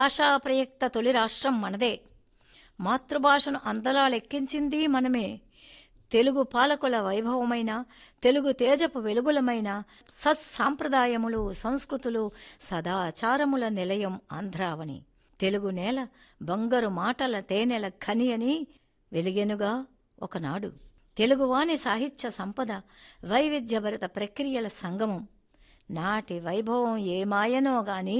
భాషా ప్రయుక్త తొలి రాష్ట్రం మనదే మాతృభాషను అంతలా లెక్కించింది మనమే తెలుగు పాలకుల వైభవమైన తెలుగు తేజపు వెలుగులమైన సత్సాంప్రదాయములు సంస్కృతులు సదాచారముల నిలయం ఆంధ్రావని తెలుగు నేల బంగారు మాటల తేనెల ఖని అని వెలిగెనుగా ఒకనాడు తెలుగువాని సాహిత్య సంపద వైవిధ్యభరిత ప్రక్రియల సంగమం నాటి వైభవం ఏమాయనో గాని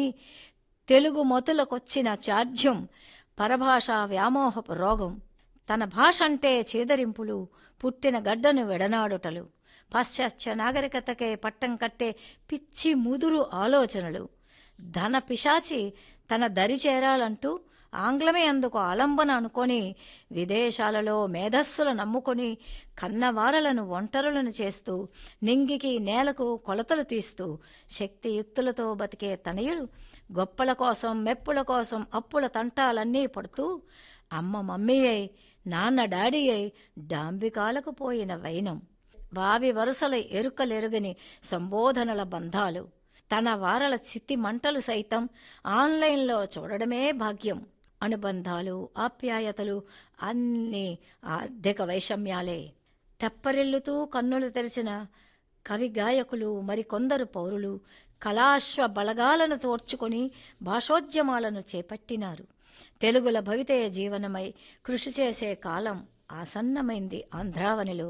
తెలుగు మొతులకొచ్చిన చాఢ్యం పరభాషా వ్యామోహపు రోగం తన భాష అంటే చేదరింపులు పుట్టిన గడ్డను వెడనాడుటలు పాశ్చాత్య నాగరికతకే పట్టం కట్టే పిచ్చి ముదురు ఆలోచనలు ధన పిశాచి తన దరి చేరాలంటూ ఆంగ్లమే అందుకు ఆలంబన అనుకొని విదేశాలలో మేధస్సులు నమ్ముకొని కన్నవారలను ఒంటరులను చేస్తూ నింగికి నేలకు కొలతలు తీస్తూ శక్తియుక్తులతో బతికే తనయులు గొప్పల కోసం మెప్పుల కోసం అప్పుల తంటాలన్నీ పడుతూ అమ్మ మమ్మీ అయి నాన్న డాడీ అయి డాంబికాలకు పోయిన వైనం వావి వరుసల ఎరుకలెరుగని సంబోధనల బంధాలు తన వారల చిత్తి మంటలు సైతం ఆన్లైన్లో చూడడమే భాగ్యం అనుబంధాలు ఆప్యాయతలు అన్నీ ఆర్థిక వైషమ్యాలే తెప్పరిల్లుతూ కన్నులు తెరిచిన కవి గాయకులు మరికొందరు పౌరులు కళాశ్వ బలగాలను తోడ్చుకొని భాషోద్యమాలను చేపట్టినారు తెలుగుల భవితయ జీవనమై కృషి చేసే కాలం ఆసన్నమైంది ఆంధ్రావనిలో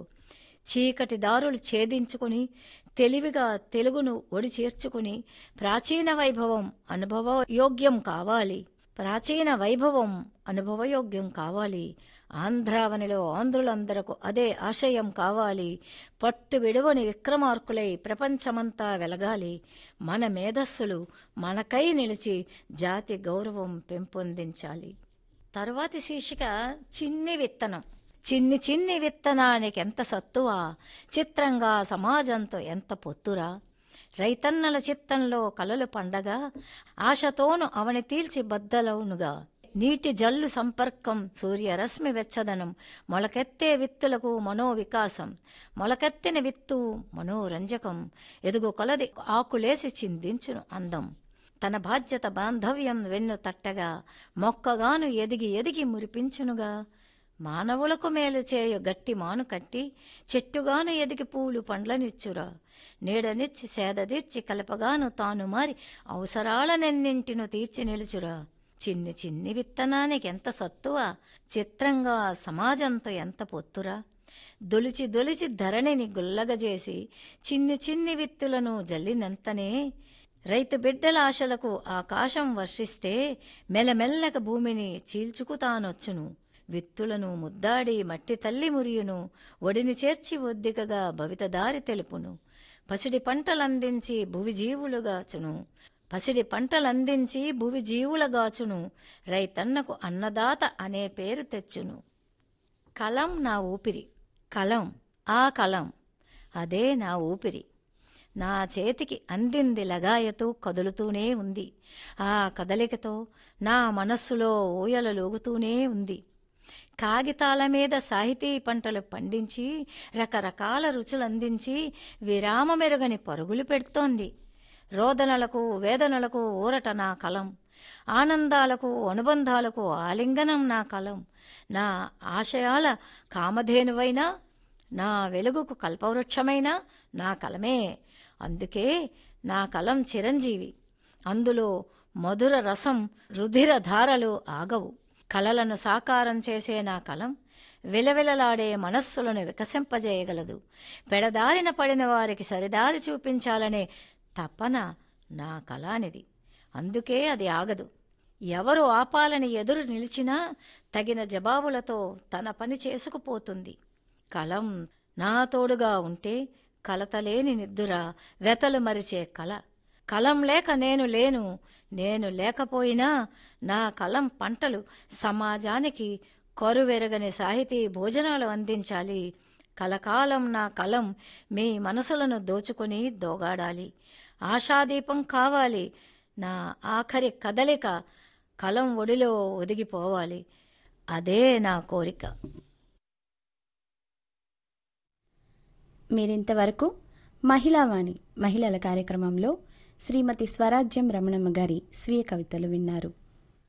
చీకటి దారులు ఛేదించుకుని తెలివిగా తెలుగును ఒడి చేర్చుకుని ప్రాచీన వైభవం అనుభవయోగ్యం కావాలి ప్రాచీన వైభవం అనుభవయోగ్యం కావాలి ఆంధ్రావనిలో ఆంధ్రులందరకు అదే ఆశయం కావాలి పట్టు విడువని విక్రమార్కులై ప్రపంచమంతా వెలగాలి మన మేధస్సులు మనకై నిలిచి జాతి గౌరవం పెంపొందించాలి తరువాతి శీర్షిక చిన్ని విత్తనం చిన్ని చిన్ని విత్తనానికి ఎంత సత్తువా చిత్రంగా సమాజంతో ఎంత పొత్తురా రైతన్నల చిత్తంలో కలలు పండగా ఆశతోను అవని తీల్చి బద్దలవునుగా నీటి జల్లు సంపర్కం సూర్యరశ్మి వెచ్చదనం మొలకెత్తే విత్తులకు మనోవికాసం మొలకెత్తిన విత్తు మనోరంజకం ఎదుగు కొలది ఆకులేసి చిందించును అందం తన బాధ్యత బాంధవ్యం వెన్ను తట్టగా మొక్కగాను ఎదిగి ఎదిగి మురిపించునుగా మానవులకు మేలు చేయు గట్టి మాను కట్టి చెట్టుగాను ఎదిగి పూలు పండ్లనిచ్చురా నీడనిచ్చి సేదదీర్చి కలపగాను తాను మారి అవసరాలనెన్నింటిను తీర్చి నిలుచురా చిన్ని చిన్ని విత్తనానికి ఎంత సత్తువా చిత్రంగా సమాజంతో ఎంత పొత్తురా దొలిచి దొలిచి ధరణిని గుల్లగజేసి చిన్ని చిన్ని విత్తులను జల్లినంతనే రైతు బిడ్డల ఆశలకు ఆకాశం వర్షిస్తే మెల్లమెల్లక భూమిని చీల్చుకు తానొచ్చును విత్తులను ముద్దాడి మట్టి తల్లి మురియును ఒడిని చేర్చి ఒద్దికగా భవిత దారి తెలుపును పసిడి పంటలందించి భువి జీవులుగాచును పసిడి పంటలందించి భువి జీవులగాచును రైతన్నకు అన్నదాత అనే పేరు తెచ్చును కలం నా ఊపిరి కలం ఆ కలం అదే నా ఊపిరి నా చేతికి అందింది లగాయతూ కదులుతూనే ఉంది ఆ కదలికతో నా మనస్సులో ఊయలలోగుతూనే ఉంది కాగితాల మీద సాహితీ పంటలు పండించి రకరకాల రుచులందించి విరామమెరుగని పరుగులు పెడుతోంది రోదనలకు వేదనలకు ఊరట నా కలం ఆనందాలకు అనుబంధాలకు ఆలింగనం నా కలం నా ఆశయాల కామధేనువైనా నా వెలుగుకు కల్పవృక్షమైనా నా కలమే అందుకే నా కలం చిరంజీవి అందులో మధుర రసం రుధిర ధారలు ఆగవు కలలను సాకారం చేసే నా కలం విలవిలలాడే మనస్సులను వికసింపజేయగలదు పెడదారిన పడిన వారికి సరిదారి చూపించాలనే తపన నా కళానిది అందుకే అది ఆగదు ఎవరు ఆపాలని ఎదురు నిలిచినా తగిన జవాబులతో తన పని చేసుకుపోతుంది కలం నా తోడుగా ఉంటే కలతలేని నిద్దుర వెతలు మరిచే కళ కలం లేక నేను లేను నేను లేకపోయినా నా కలం పంటలు సమాజానికి కరువెరగని సాహితీ భోజనాలు అందించాలి కలకాలం నా కలం మీ మనసులను దోచుకొని దోగాడాలి ఆశాదీపం కావాలి నా ఆఖరి కదలిక కలం ఒడిలో ఒదిగిపోవాలి అదే నా కోరిక మీరింతవరకు మహిళావాణి మహిళల కార్యక్రమంలో శ్రీమతి స్వరాజ్యం రమణమ్మ గారి స్వీయ కవితలు విన్నారు